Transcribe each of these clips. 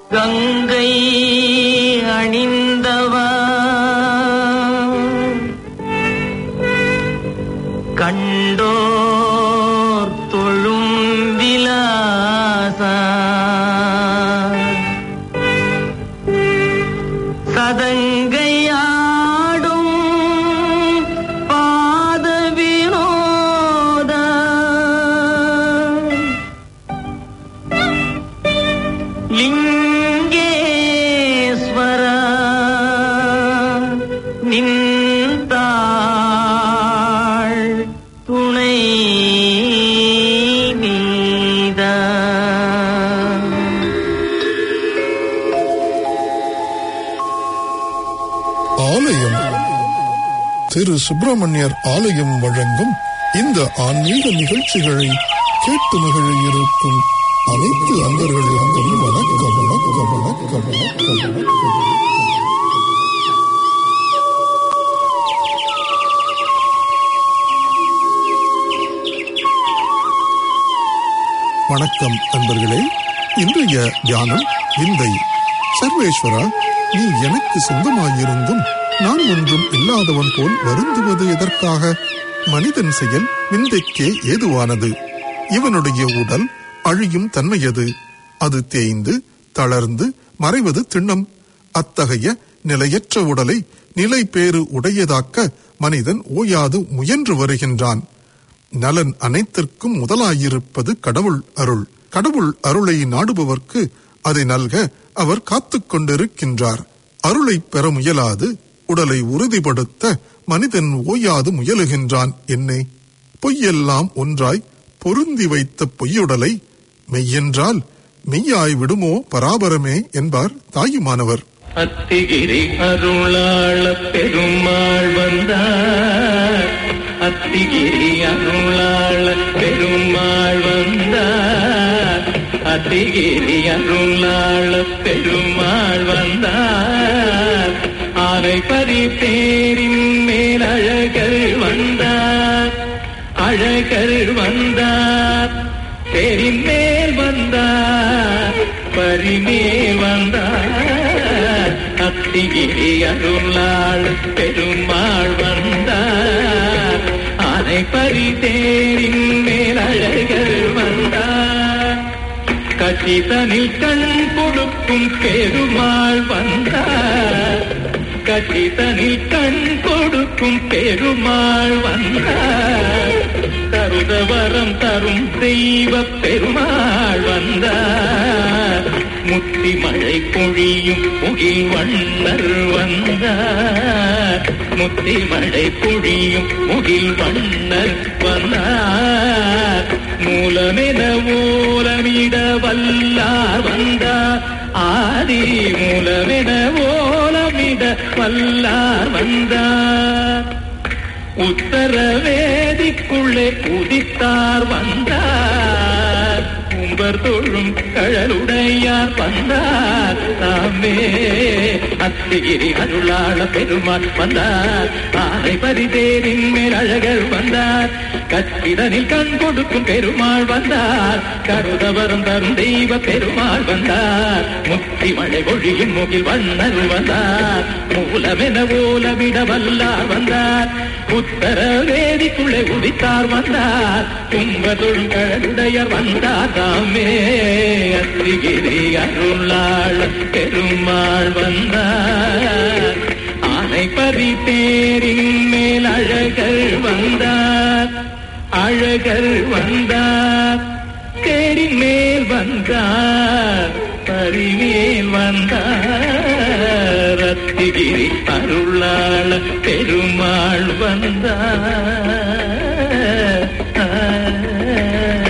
கங்கை அணிந்தவா கண்டோர் தொழும் விலாசா சதங்கையாடும் பாத வினோத லிங்கேஸ்வர நின்றாள் துணை நீதா ஆலயம் திரு சுப்பிரமணியர் ஆலயம் வழங்கும் இந்த ஆன்மீக நிகழ்ச்சிகளை கேட்டு மகிழ இருக்கும் அனைத்து அன்பர்களுக்கும் வணக்கம் வணக்கம் வணக்கம் வணக்கம் வணக்கம் வணக்கம் அன்பர்களே இன்றைய தியானம் விந்தை சர்வேஸ்வரா நீ எனக்கு சொந்தமாயிருந்தும் நான் ஒன்றும் இல்லாதவன் போல் வருந்துவது எதற்காக மனிதன் செயல் விந்தைக்கே ஏதுவானது இவனுடைய உடல் அழியும் தன்மையது அது தேய்ந்து தளர்ந்து மறைவது திண்ணம் அத்தகைய நிலையற்ற உடலை நிலை பேறு உடையதாக்க மனிதன் ஓயாது முயன்று வருகின்றான் நலன் அனைத்திற்கும் முதலாயிருப்பது கடவுள் அருள் கடவுள் அருளை நாடுபவர்க்கு அதை நல்க அவர் காத்துக் கொண்டிருக்கின்றார் அருளை பெற முயலாது உடலை உறுதிப்படுத்த மனிதன் ஓயாது முயலுகின்றான் என்னே பொய்யெல்லாம் ஒன்றாய் பொருந்தி வைத்த பொய்யுடலை மெய்யென்றால் மெய்யாய் விடுமோ பராபரமே என்பார் தாயுமானவர் அத்திகிரி அருளாள பெருமாள் வந்தார் அத்திகிரி அருளாள பெருமாள் வந்தார் அத்திகிரி அருளாள பெருமாள் வந்தார் ஆரை பரி தேரின் மேல் அழகர் வந்தார் அழகர் வந்தார் தேரின் மேல் வந்தார் பரிமேல் வந்தார் அத்திகிரி அருளாள் பெருமாள் வந்தார் ஆனை பரி தேரின் மேல் அழகர் வந்தார் கட்டிதனில் கண் கொடுக்கும் பெருமாள் வந்தார் கட்டிதனில் கண் கொடுக்கும் பெருமாள் வந்தார் தருதவரம் தரும் தெய்வ பெருமாள் வந்தார் முத்தி மழை பொழியும் முகில் வண்ணர் வந்தார் முத்தி மழை பொழியும் முகில் வண்ணர் வந்தார் மூலமென ஓலமிட வல்லார் வந்தார் ஆதி மூலமென ஓலமிட வல்லார் வந்தார் உத்தர வேதிக்குள்ளே உதித்தார் வந்தார் கும்பர் தொழும் கழலுடையார் வந்தார் தாமே அத்திகிரி அருளாள பெருமாள் வந்தார் ஆனை பரிதேரின் மேல் அழகர் வந்தார் கட்டிடனில் கண் கொடுக்கும் பெருமாள் வந்தார் கருதவரம் தரும் தெய்வ பெருமாள் வந்தார் முத்தி மழை பொழியும் முகில் வண்ணர் வந்தார் மூலமென ஓலமிட வல்லார் வந்தார் உத்தர வேதிக்குள்ளே உதித்தார் வந்தார் துன்பதொழும் கழுடையர் வந்தார் தாமே அத்திகிரி அருளாள் பெருமாள் வந்தார் ஆனை பரி தேரின் மேல் அழகர் வந்தார் அழகர் வந்தார் தேரின் மேல் வந்தார் பரிமேல் வந்தார் அத்திகிரி அருளாள பெருமாள் வந்தார்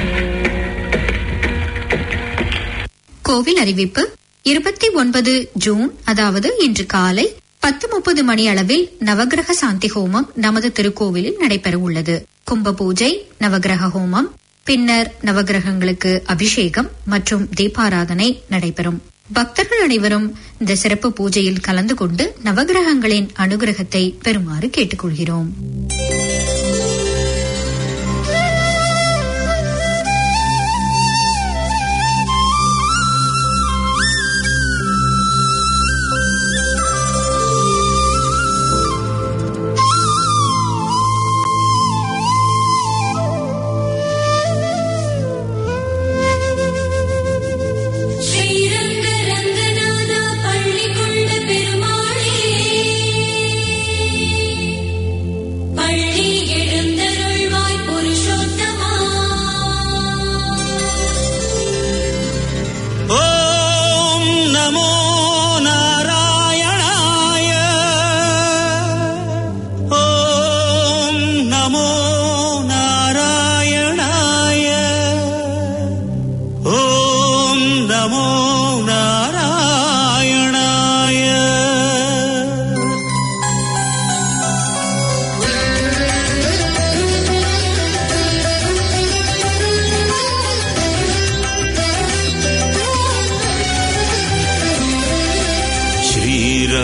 கோவில் அறிவிப்பு இருபத்தி ஒன்பது ஜூன் அதாவது இன்று காலை பத்து முப்பது மணி அளவில் நவகிரக சாந்தி ஹோமம் நமது திருக்கோவிலில் நடைபெற உள்ளது கும்ப பூஜை நவகிரக ஹோமம் பின்னர் நவகிரகங்களுக்கு அபிஷேகம் மற்றும் தீபாராதனை நடைபெறும் பக்தர்கள் அனைவரும் இந்த சிறப்பு பூஜையில் கலந்து கொண்டு நவகிரகங்களின் அனுகிரகத்தை பெறுமாறு கேட்டுக்கொள்கிறோம்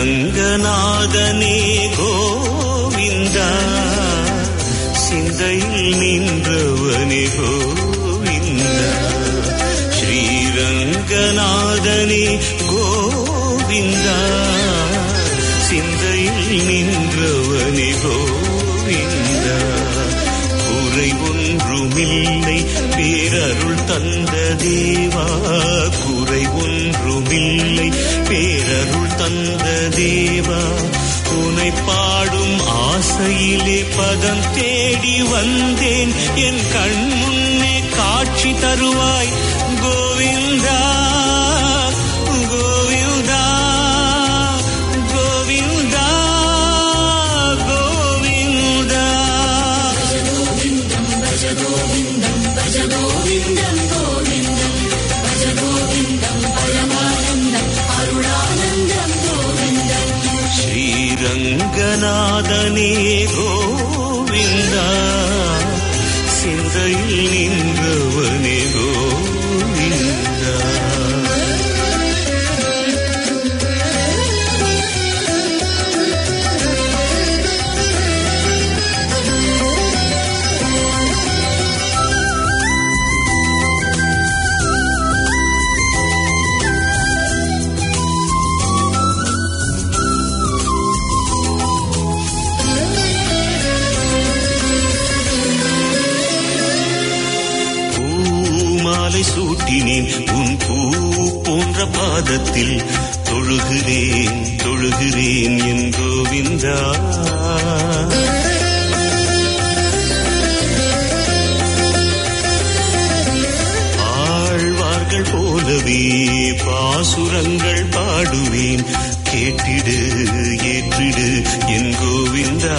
ஸ்ரீரங்கநாதனே கோவிந்தா சிந்தையில் நின்றவனே கோவிந்தா ஸ்ரீரங்கநாதனே கோவிந்தா சிந்தையில் நின்றவனே கோவிந்தா குறை ஒன்றுமில்லை பேரருள் தந்த தேவா குறை ஒன்றுமில்லை பேரருள் தந்த தேவா உனை பாடும் ஆசையிலே பதம் தேடி வந்தேன் என் கண் முன்னே காட்சி தருவாய் கோவிந்தா கோவிந்தா கோவிந்தா கோவிந்தா ஸ்ரீரங்கநாதனே கோவிந்தா சிந்தையில் நின்றவனே கோவிந்தா பூமாலை சூட்டினேன் உன் பூ போன்ற பாதத்தில் தொழுகிறேன் தொழுகிறேன் என் கோவிந்தா ஆழ்வார்கள் போலவே பாசுரங்கள் பாடுவேன் கேட்டிடு ஏற்றிடு என் கோவிந்தா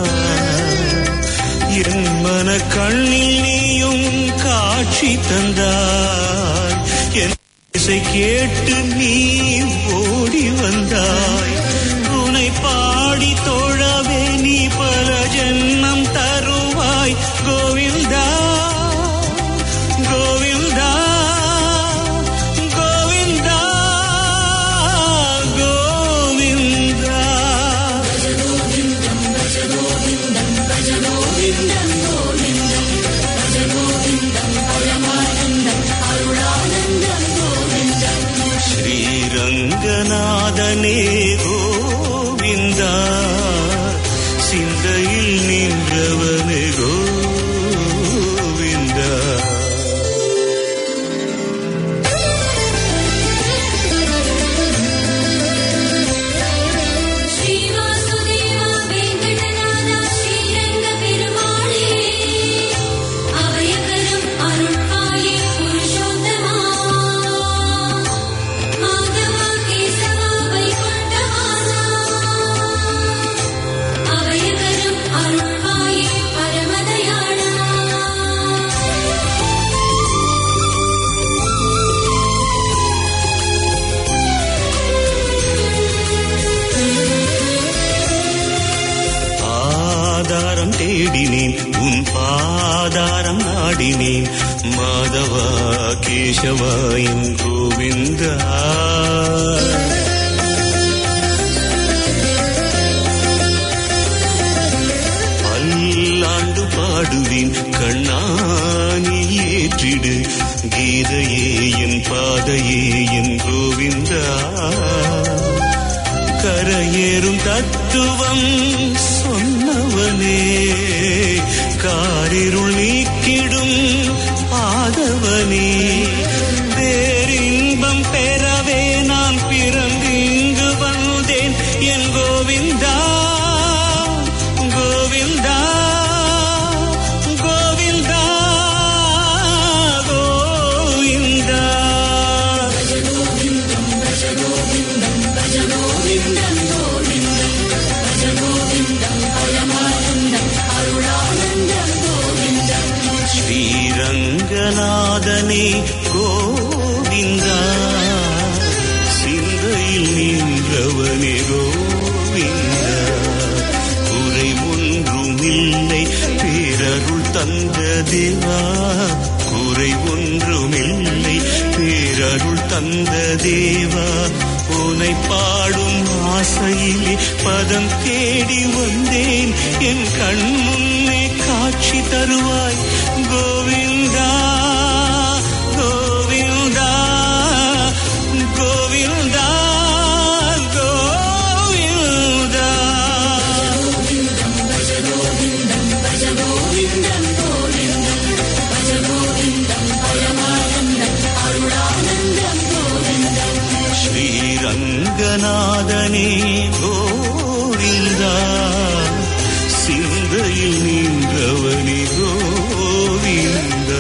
என் மன கண்ணில் நீயும் காட்சி தந்தாய் என் இசை கேட்டு நீ ஓடி வந்தாய் உனை பாடி தோழவே நீ பல ஜென்மம் தருவாய் கோவிந்தா கோவிந்தா கோவிந்தா கோவிந்தா ஸ்ரீரங்கநாதனே கோவிந்தா சிந்தையில் நின்றவனே கோவிந்தா ஸ்ரீவாசுதேவா வெங்கடநாதா ஸ்ரீரங்க பெருமாளே அபயகரம் அருள்வாயே புருஷோத்தமா மாதவா கேசவா வைகுண்டவாசா அபயகரம் அருள்வாயே பரமதயாளா ஆதாரம் தேடினேன் உன் பாதாரம் நாடினேன் மாதவா கேசவா என் கோவிந்தா பல்லாண்டு பாடுவேன் கண்ணானி ஏற்றிடு கீதையே என் பாதையே என் கோவிந்தா கரையேறும் தத்துவம் சொன்னவனே காரிருள் நீக்கிடும் ஆதவனே பேரின்பம் பெறவே நான் பிறந்து இங்கு வந்தேன் என் கோவிந்தா கோவிந்தா கோவிந்தா கோவிந்தா ஸ்ரீரங்கநாதனே கோவிந்தா சிந்தையில் நின்றவனே கோவிந்தா குறை ஒன்றுமில்லை பேரருள் தந்த தேவா குறை ஒன்றுமில்லை பேரருள் தந்த தேவா உனை பாடும் ஆசையிலே பதம் தேடி வந்தேன் என் கண் முன்னே காட்சி தருவாய் கோவிந்தா கோவிந்தா கோவிந்தா கோவிந்தா ஸ்ரீரங்கநாதனே கோவிந்தா சிந்தையில் நின்றவனே கோவிந்தா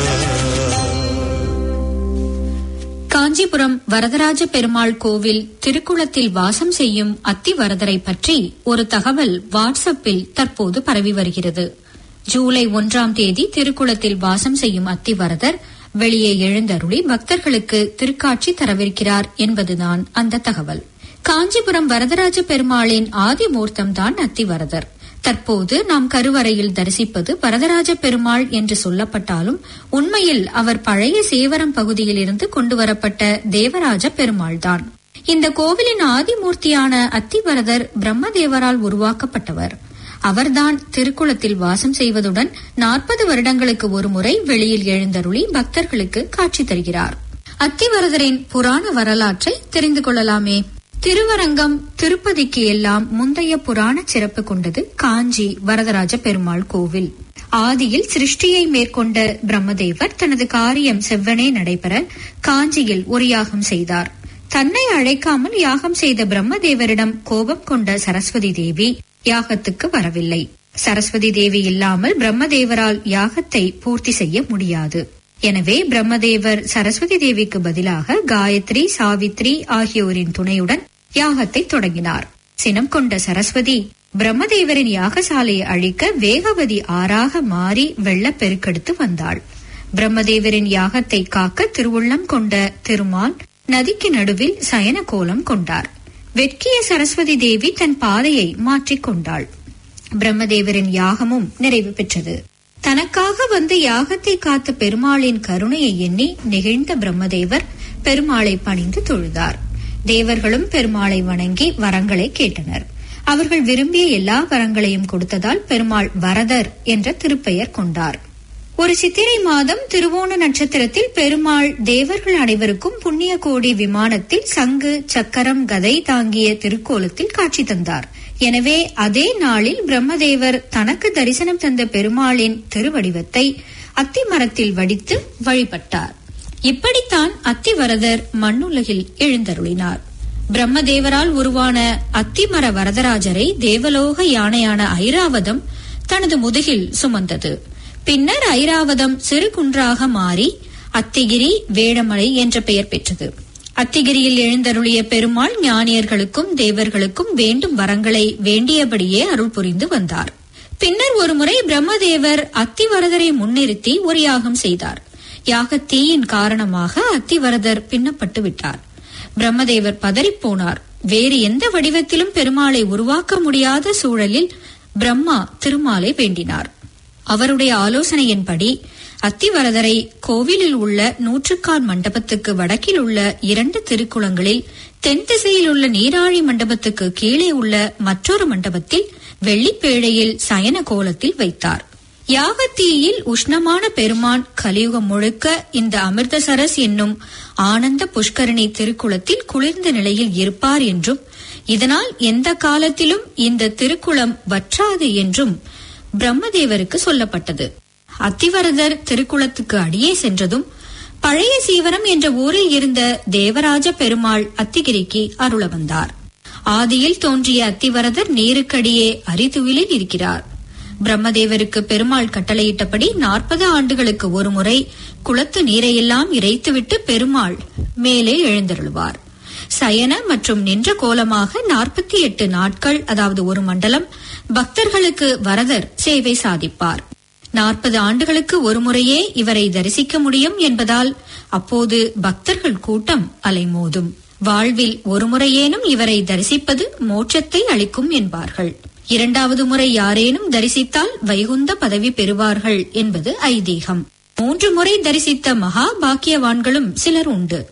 காஞ்சிபுரம் வரதராஜ பெருமாள் கோவில் திருக்குளத்தில் வாசம் செய்யும் அத்திவரதரை பற்றி ஒரு தகவல் வாட்ஸ்அப்பில் தற்போது பரவி வருகிறது ஜூலை ஒன்றாம் தேதி திருக்குளத்தில் வாசம் செய்யும் அத்திவரதர் வெளியே எழுந்தருளி பக்தர்களுக்கு திருக்காட்சி தரவிருக்கிறார் என்பதுதான் அந்த தகவல் காஞ்சிபுரம் வரதராஜ பெருமாளின் ஆதிமூர்த்தம்தான் அத்திவரதர் தற்போது நாம் கருவறையில் தரிசிப்பது வரதராஜ பெருமாள் என்று சொல்லப்பட்டாலும் உண்மையில் அவர் பழைய சேவரம் பகுதியில் இருந்து கொண்டுவரப்பட்ட தேவராஜ பெருமாள்தான் இந்த கோவிலின் ஆதிமூர்த்தியான அத்திவரதர் பிரம்மதேவரால் உருவாக்கப்பட்டவர் அவர்தான் திருக்குளத்தில் வாசம் செய்வதுடன் நாற்பது வருடங்களுக்கு ஒருமுறை வெளியில் எழுந்தருளி பக்தர்களுக்கு காட்சி தருகிறார் அத்திவரதரின் புராண வரலாற்றை தெரிந்து கொள்ளலாமே திருவரங்கம் திருப்பதிக்கு எல்லாம் முந்தைய புராண சிறப்பு கொண்டது காஞ்சி வரதராஜ பெருமாள் கோவில் ஆதியில் சிருஷ்டியை மேற்கொண்ட பிரம்மதேவர் தனது காரியம் செவ்வனே நடைபெற காஞ்சியில் ஒரு யாகம் செய்தார் தன்னை அழைக்காமல் யாகம் செய்த பிரம்மதேவரிடம் கோபம் கொண்ட சரஸ்வதி தேவி யாகத்துக்கு வரவில்லை சரஸ்வதி தேவி இல்லாமல் பிரம்மதேவரால் யாகத்தை பூர்த்தி செய்ய முடியாது எனவே பிரம்மதேவர் சரஸ்வதி தேவிக்கு பதிலாக காயத்ரி சாவித்ரி ஆகியோரின் துணையுடன் யாகத்தை தொடங்கினார் சினம் கொண்ட சரஸ்வதி பிரம்மதேவரின் யாகசாலையை அழிக்க வேகவதி ஆறாக மாறி வெள்ளப் பெருக்கெடுத்து வந்தாள் பிரம்மதேவரின் யாகத்தை காக்க திருவுள்ளம் கொண்ட திருமால் நதிக்கு நடுவில் சயன கோலம் கொண்டார் வெட்கிய சரஸ்வதி தேவி தன் பாதையை மாற்றிக் கொண்டாள் பிரம்மதேவரின் யாகமும் நிறைவு பெற்றது தனக்காக வந்து யாகத்தை காத்த பெருமாளின் கருணையை எண்ணி நெகிழ்ந்த பிரம்மதேவர் பெருமாளை பணிந்து தொழுதார் தேவர்களும் பெருமாளை வணங்கி வரங்களை கேட்டனர் அவர்கள் விரும்பிய எல்லா வரங்களையும் கொடுத்ததால் பெருமாள் வரதர் என்ற திருப்பெயர் கொண்டார் ஒரு சித்திரை மாதம் திருவோண நட்சத்திரத்தில் பெருமாள் தேவர்கள் அனைவருக்கும் புண்ணிய கோடி விமானத்தில் சங்கு சக்கரம் கதை தாங்கிய திருக்கோலத்தில் காட்சி தந்தார் எனவே அதே நாளில் பிரம்மதேவர் தனக்கு தரிசனம் தந்த பெருமாளின் திருவடிவத்தை அத்திமரத்தில் வடித்து வழிபட்டார் இப்படித்தான் அத்திவரதர் மண்ணுலகில் எழுந்தருளினார் பிரம்மதேவரால் உருவான அத்திமர வரதராஜரை தேவலோக யானையான ஐராவதம் தனது முதுகில் சுமந்தது பின்னர் ஐராவதம் சிறு குன்றாக மாறி அத்திகிரி வேடமலை என்ற பெயர் பெற்றது அத்திகிரியில் எழுந்தருளிய பெருமாள் ஞானியர்களுக்கும் தேவர்களுக்கும் வேண்டும் வரங்களை வேண்டியபடியே அருள் புரிந்து வந்தார் பின்னர் ஒருமுறை பிரம்மதேவர் அத்திவரதரை முன்னிறுத்தி ஒரு யாகம் செய்தார் யாகத் தீயின் காரணமாக அத்திவரதர் பின்னப்பட்டு விட்டார் பிரம்மதேவர் பதறிப்போனார் வேறு எந்த வடிவத்திலும் பெருமாளை உருவாக்க முடியாத சூழலில் பிரம்மா திருமாலை வேண்டினார் அவருடைய ஆலோசனையின்படி அத்திவரதரை கோவிலில் உள்ள நூற்றுக்கால் மண்டபத்துக்கு வடக்கில் உள்ள இரண்டு திருக்குளங்களில் தென் திசையில் உள்ள நீராழி மண்டபத்துக்கு கீழே உள்ள மற்றொரு மண்டபத்தில் வெள்ளிப்பேழையில் சயன கோலத்தில் வைத்தார் யாகத்தீயில் உஷ்ணமான பெருமான் கலியுகம் முழுக்க இந்த அமிர்தசரஸ் என்னும் ஆனந்த புஷ்கரணி திருக்குளத்தில் குளிர்ந்த நிலையில் இருப்பார் என்றும் இதனால் எந்த காலத்திலும் இந்த திருக்குளம் வற்றாது என்றும் பிரம்மதேவருக்கு சொல்லப்பட்டது அத்திவரதர் திருக்குளத்துக்கு அடியே சென்றதும் பழைய சீவரம் என்ற ஊரில் இருந்த தேவராஜ பெருமாள் அத்திகிரிக்கு அருள வந்தார் ஆதியில் தோன்றிய அத்திவரதர் நீருக்கடியே அரிதுவிலில் இருக்கிறார் பிரம்மதேவருக்கு பெருமாள் கட்டளையிட்டபடி நாற்பது ஆண்டுகளுக்கு ஒருமுறை குளத்து நீரையெல்லாம் இறைத்துவிட்டு பெருமாள் மேலே எழுந்தருளுவார் சயன மற்றும் நின்ற கோலமாக நாற்பத்தி எட்டு நாட்கள் அதாவது ஒரு மண்டலம் பக்தர்களுக்கு வரதர் சேவை சாதிப்பார் நாற்பது ஆண்டுகளுக்கு ஒருமுறையே இவரை தரிசிக்க முடியும் என்பதால் அப்போது பக்தர்கள் கூட்டம் அலைமோதும் வாழ்வில் ஒருமுறையேனும் இவரை தரிசிப்பது மோட்சத்தை அளிக்கும் என்பார்கள் இரண்டாவது முறை யாரேனும் தரிசித்தால் வைகுந்த பதவி பெறுவார்கள் என்பது ஐதீகம் மூன்று முறை தரிசித்த மகா பாக்கியவான்களும் சிலர் உண்டு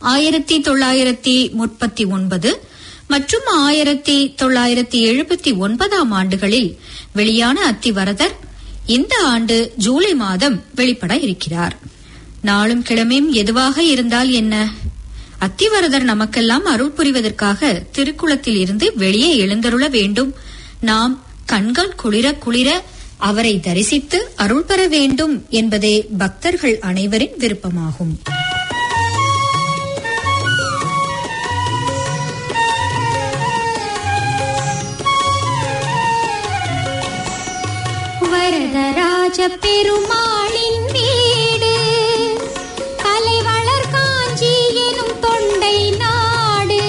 ஆயிரத்தி தொள்ளாயிரத்தி முப்பத்தி ஒன்பது மற்றும் ஆயிரத்தி தொள்ளாயிரத்தி எழுபத்தி ஒன்பதாம் ஆண்டுகளில் வெளியான அத்திவரதர் இந்த ஆண்டு ஜூலை மாதம் வெளிப்பட இருக்கிறார் நாளும் கிழமையும் எதுவாக இருந்தால் என்ன அத்திவரதர் நமக்கெல்லாம் அருள் புரிவதற்காக திருக்குளத்தில் இருந்து வெளியே எழுந்தருள வேண்டும் நாம் கண்கள் குளிர குளிர அவரை தரிசித்து அருள் பெற வேண்டும் என்பதே பக்தர்கள் அனைவரின் விருப்பமாகும் வரதராஜ பெருமாளின் வீடு கலைவளர் காஞ்சி எனும் தொண்டை நாடு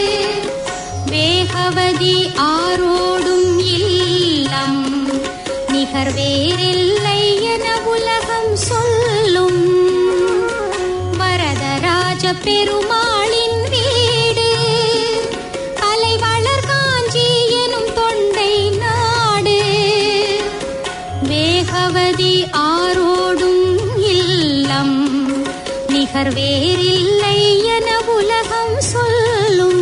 வேகவதி ஆரோடும் இல்லம் நிகர் வேறில்லை என உலகம் சொல்லும் வரதராஜ பெருமாளின் வீடு கலைவளர் காஞ்சி எனும் தொண்டை நாடு வேகவதி ஆரோடும் இல்லம் நிகர் வேறில்லை என உலகம் சொல்லும்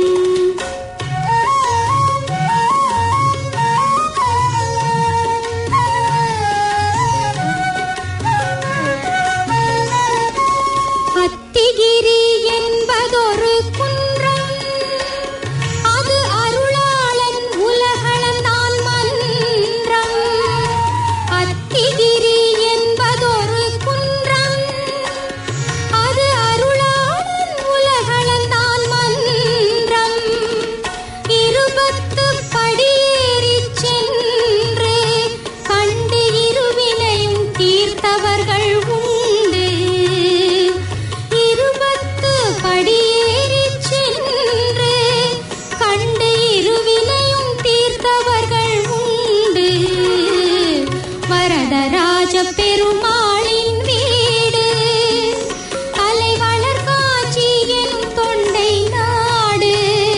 அத்திகிரி என்பதொரு குன்றம் அது அருளாளன் உலகளந்தான் மன்றம் அத்திகிரி என்பதொரு குன்றம் அது அருளாளன் உலகளந்தான் மன்றம் இருபத்து படியேறிச் சென்று கண்டு இருவினையும் தீர்த்தவர்கள் உண்டு இருபத்து படியேறிச் சென்று கண்டு இருவினையும் தீர்த்தவர்கள் உண்டு வரதராஜ பெருமாளின் வீடு கலைவளர் காட்சி எனும் தொண்டை நாடு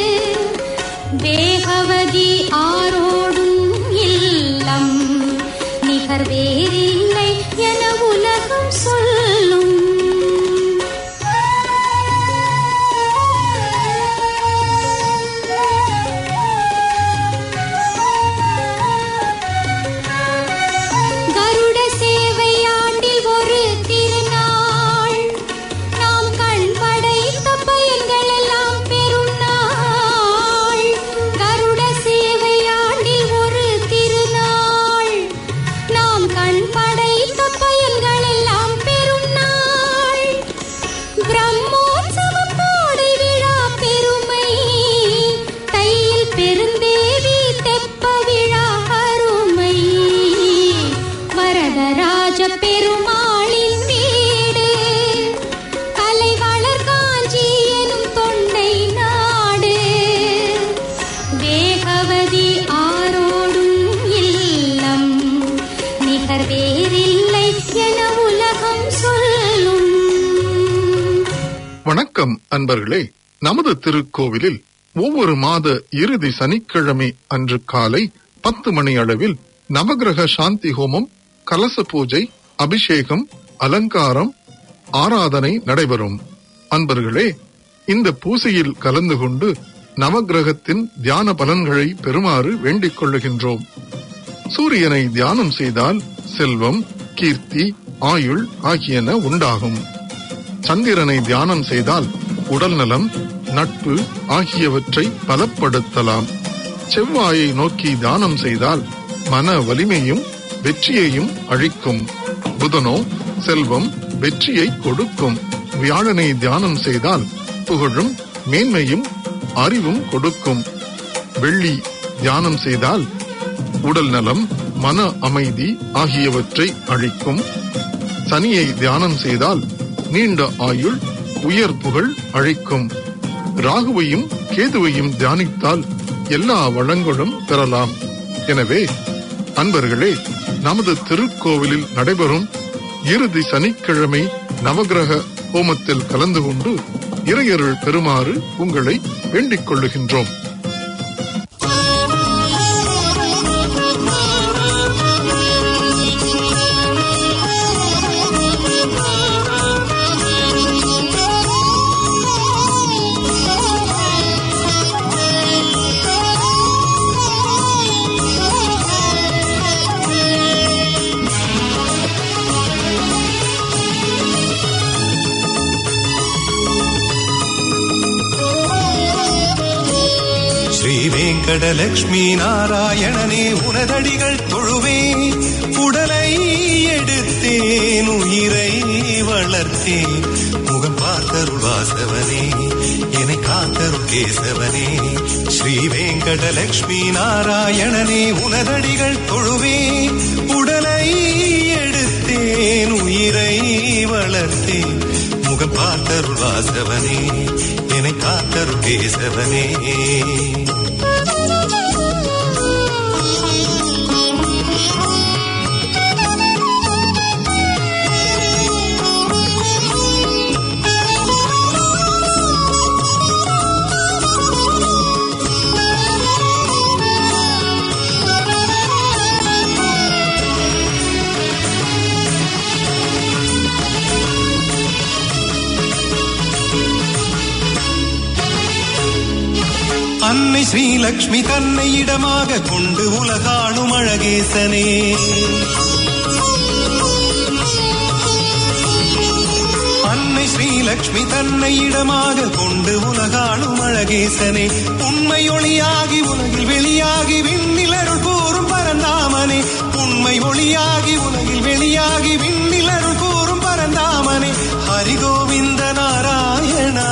வேகவதி ஆரோடும் இல்லம் நிகர் வேறில்லை என உலகம் சொல்லும் கருட சேவை ஆண்டில் ஒரு திருநாள் நாம் கண் படைத்த பயன்கள் எல்லாம் பெறும் நாள் கருட சேவை ஆண்டில் ஒரு திருநாள் நாம் கண் படைத்த பயன்கள் எல்லாம் பெறும் நாள் பிரம்மோற்சவ கோடை விழா பெருமை தையில் பெருந்தேவி தெப்ப விழா அருமை வரதராஜ பெருமாளின் வீடு கலைவளர் காஞ்சி எனும் தொண்டை நாடு வேகவதி ஆரோடும் இல்லம் நிகர் வேறில்லை என உலகம் சொல்லும் வணக்கம் அன்பர்களே நமது திருக்கோவிலில் ஒவ்வொரு மாத இறுதி சனிக்கிழமை அன்று காலை பத்து மணி அளவில் நவகிரக சாந்தி ஹோமம் கலச பூஜை அபிஷேகம் அலங்காரம் ஆராதனை நடைபெறும் அன்பர்களே இந்த பூசையில் கலந்து கொண்டு நவகிரகத்தின் தியான பலன்களை பெறுமாறு வேண்டிக் கொள்ளுகின்றோம் சூரியனை தியானம் செய்தால் செல்வம் கீர்த்தி ஆயுள் ஆகியன உண்டாகும் சந்திரனை தியானம் செய்தால் உடல் நலம் நட்பு ஆகியவற்றை பலப்படுத்தலாம் செவ்வாயை நோக்கி தியானம் செய்தால் மன வலிமையும் வெற்றியையும் அழிக்கும் புதனோ செல்வம் வெற்றியை கொடுக்கும் வியாழனை தியானம் செய்தால் புகழும் மேன்மையும் அறிவும் கொடுக்கும் வெள்ளி தியானம் செய்தால் உடல் நலம் மன அமைதி ஆகியவற்றை அளிக்கும் சனியை தியானம் செய்தால் நீண்ட ஆயுள் உயர் புகழ் அழிக்கும் ராகுவையும் கேதுவையும் தியானித்தால் எல்லா வளங்களும் பெறலாம் எனவே அன்பர்களே நமது திருக்கோவிலில் நடைபெறும் இறுதி சனிக்கிழமை நவகிரக ஹோமத்தில் கலந்து கொண்டு இறையருள் பெறுமாறு உங்களை வேண்டிக் கொள்ளுகின்றோம் ஸ்ரீ வெங்கடலட்சுமி நாராயணனே உனதடிகள் தொழுவே உடலை எடுத்தேன் உயிரை வளர்த்தேன் முகம் பார்த்தருள் வாசவனே என்னை காத்தருள் கேசவனே ஸ்ரீ வெங்கடலட்சுமி நாராயணனே உனதடிகள் தொழுவே உடலை எடுத்தேன் உயிரை வளர்த்தேன் முகம் பார்த்தருள் வாசவனே என்னை காத்தருள் கேசவனே அன்னை ஸ்ரீலக்ஷ்மி தன்னை இடமாக கொண்டு உலகாளும் அழகேசனே அன்னை ஸ்ரீலக்ஷ்மி தன்னை இடமாக கொண்டு உலகாளும் அழகேசனே உண்மை ஒளியாகி உலகில் வெளியாகி விண்ணில் அருள் கூறும் பரந்தாமனே உண்மை ஒளியாகி உலகில் வெளியாகி விண்ணில் அருள் கூறும் பரந்தாமனே ஹரிகோவிந்த நாராயணா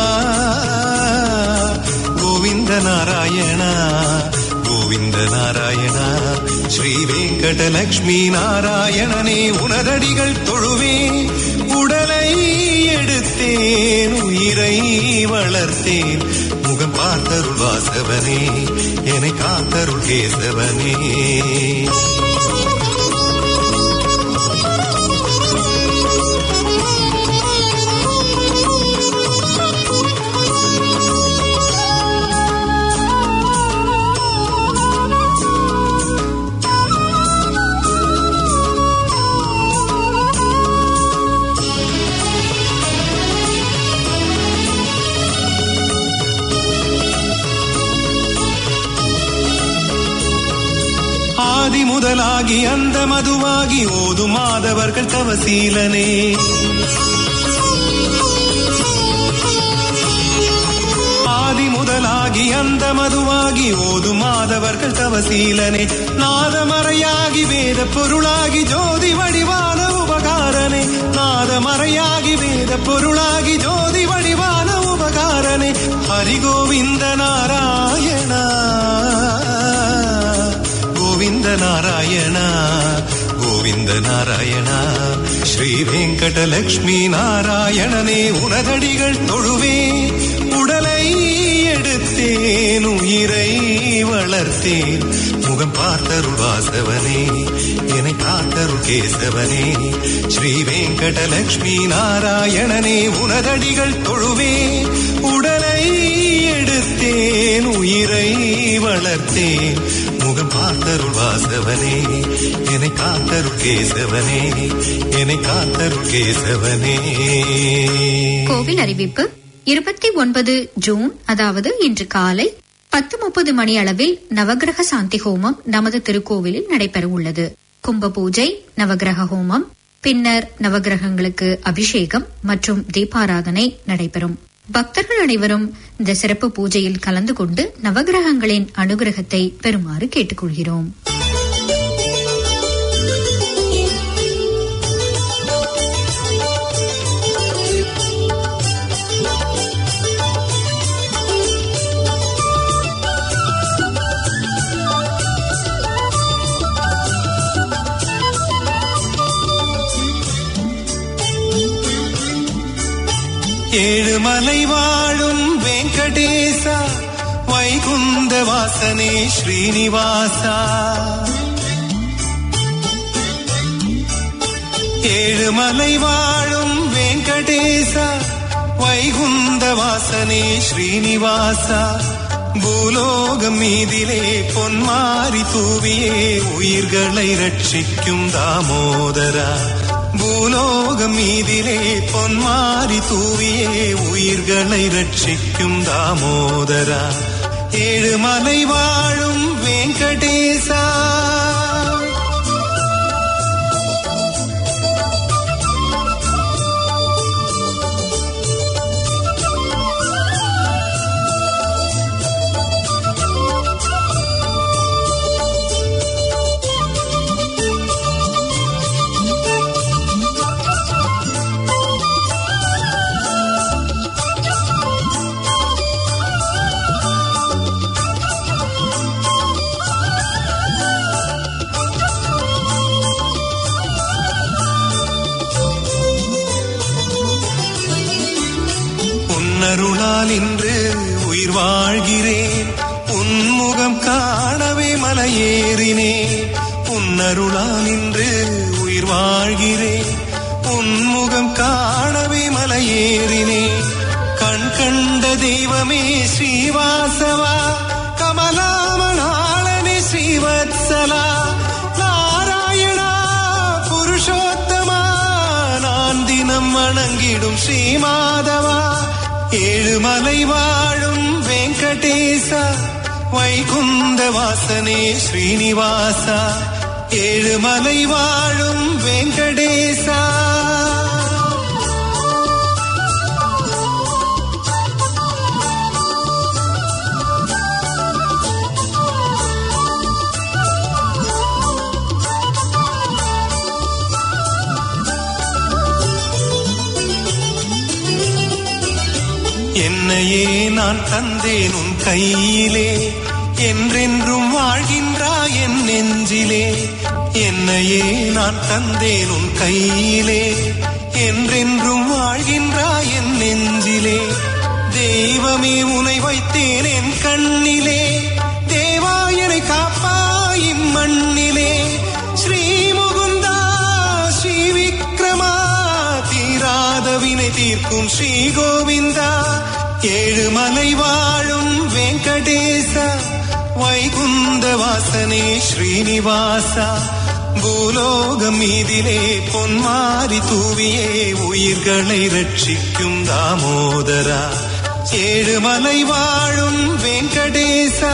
கோவிந்த நாராயணா கோவிந்த நாராயணா ஸ்ரீ வெங்கடலட்சுமி நாராயணனே உனதடிகள் தொழுவே உடலை எடுத்தேன் உயிரை வளர்த்தேன் முகம் பார்த்தருள் வாசவனே என்னை காத்தருள் கேசவனே ஆதி முதலாகி அந்த மதுவாகி ஓதும் மாதவர்கள் தவசீலனே ஆதி முதலாகி அந்த மதுவாகி ஓதும் மாதவர்கள் தவசீலனே நாதமறையாகி வேத பொருளாகி ஜோதி வடிவான உபகாரனே நாதமறையாகி வேத பொருளாகி ஜோதி வடிவான உபகாரனே ஹரிகோவிந்த நாராயணா கோவிந்த நாராயணா கோவிந்த நாராயணா ஸ்ரீ வெங்கடலட்சுமி நாராயணனே உனதடிகள் தொழுவே உடலை எடுத்தேன் உயிரை வளர்த்தேன் முகம் பார்த்தருள் வாசவனே என்னை காத்தருள் கேசவனே ஸ்ரீ வெங்கடலட்சுமி நாராயணனே உனதடிகள் தொழுவே உடலை எடுத்தேன் உயிரை வளர்த்தேன் முகம் பார்த்தருள் வாசவனே என்னை காத்தருள் கேசவனே என்னை காத்தருள் கேசவனே கோவில் அறிவிப்பு இருபத்தி ஒன்பது ஜூன் அதாவது இன்று காலை பத்து முப்பது மணி அளவில் நவகிரக சாந்தி ஹோமம் நமது திருக்கோவிலில் நடைபெறவுள்ளது கும்ப பூஜை நவகிரக ஹோமம் பின்னர் நவகிரகங்களுக்கு அபிஷேகம் மற்றும் தீபாராதனை நடைபெறும் பக்தர்கள் அனைவரும் இந்த சிறப்பு பூஜையில் கலந்து கொண்டு நவகிரகங்களின் அனுகிரகத்தை பெறுமாறு கேட்டுக்கொள்கிறோம் ஏழுமலை வாழும் வெங்கடேசா வைகுந்த வாசனே ஸ்ரீனிவாசா ஏழுமலை வாழும் வெங்கடேசா வைகுந்த வாசனே ஸ்ரீனிவாசா பூலோகம் மீதிலே பொன்மாரி தூவியே உயிர்களை ரட்சிக்கும் தாமோதரா பூலோகம் மீதிலே பொன்மாரி தூவியே உயிர்களை ரட்சிக்கும் தாமோதரா ஏழுமலை வாழும் வெங்கடேசா நின்று உயிர் வாழ்கிறேன் உன்முகம் காணவே மலையேறினேன் உன்னருளா நின்று உயிர் வாழ்கிறேன் உன்முகம் காணவே மலையேறினேன் கண் கண்ட தெய்வமே ஸ்ரீவாசவா கமலாமணாளனே ஸ்ரீவத்சலா நாராயணா புருஷோத்தமா நான் தினம் வணங்கிடும் ஸ்ரீமாதவா ஏழுமலை வாழும் வெங்கடேசா வைகுந்த வாசனே ஸ்ரீனிவாசா ஏழுமலை வாழும் வெங்கடேசா என்னையே நான் தந்தேன் உன் கையிலே என்றென்றும் வாழ்கின்றாய் என் நெஞ்சிலே என்னையே நான் தந்தேன் உன் கையிலே என்றென்றும் வாழ்கின்றாய் என் நெஞ்சிலே தெய்வமே உனை வைத்தேன் என் கண்ணிலே தேவாயனை காப்பாய் இம்மண்ணிலே ஸ்ரீ முகுந்தா ஸ்ரீ விக்ரமா தீராத வினை தீர்க்கும் ஸ்ரீ கோவிந்தா ஏழுமலை வாழும் வெங்கடேசா வைகுந்த வாசனே ஸ்ரீனிவாசா பூலோகம் மீதிலே பொன்மாரி தூவியே உயிர்களை ரட்சிக்கும் தாமோதரா ஏழுமலை வாழும் வெங்கடேசா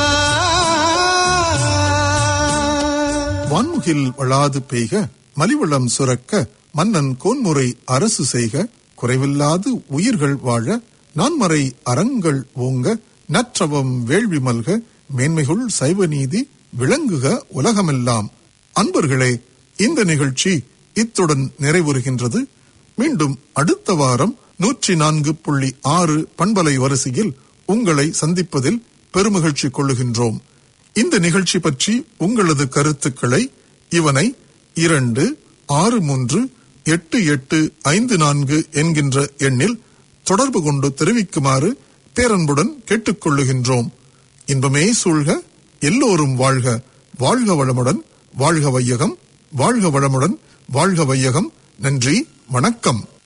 வான்முகில் வளாது பெய்க மலிவளம் சுரக்க மன்னன் கோன்முறை அரசு செய்க குறைவில்லாது உயிர்கள் வாழ நான்மறை அறங்கள் ஓங்க நற்றவம் வேள்வி மல்க மேன்மைகுள் சைவ நீதி விளங்குக உலகமெல்லாம் அன்பர்களே இந்த நிகழ்ச்சி இத்துடன் நிறைவுறுகின்றது மீண்டும் அடுத்த வாரம் நூற்றி நான்கு புள்ளி ஆறு பண்பலை வரிசையில் உங்களை சந்திப்பதில் பெருமகிழ்ச்சி கொள்ளுகின்றோம் இந்த நிகழ்ச்சி பற்றி உங்களது கருத்துக்களை இவனை இரண்டு ஆறு மூன்று எட்டு எட்டு ஐந்து நான்கு என்கின்ற எண்ணில் தொடர்பு கொண்டு தெரிவிக்குமாறு பேரன்புடன் கேட்டுக்கொள்ளுகின்றோம் இன்பமே சூழ்க எல்லோரும் வாழ்க வாழ்க வளமுடன் வாழ்க வையகம் வாழ்க வளமுடன் வாழ்க வையகம் நன்றி வணக்கம்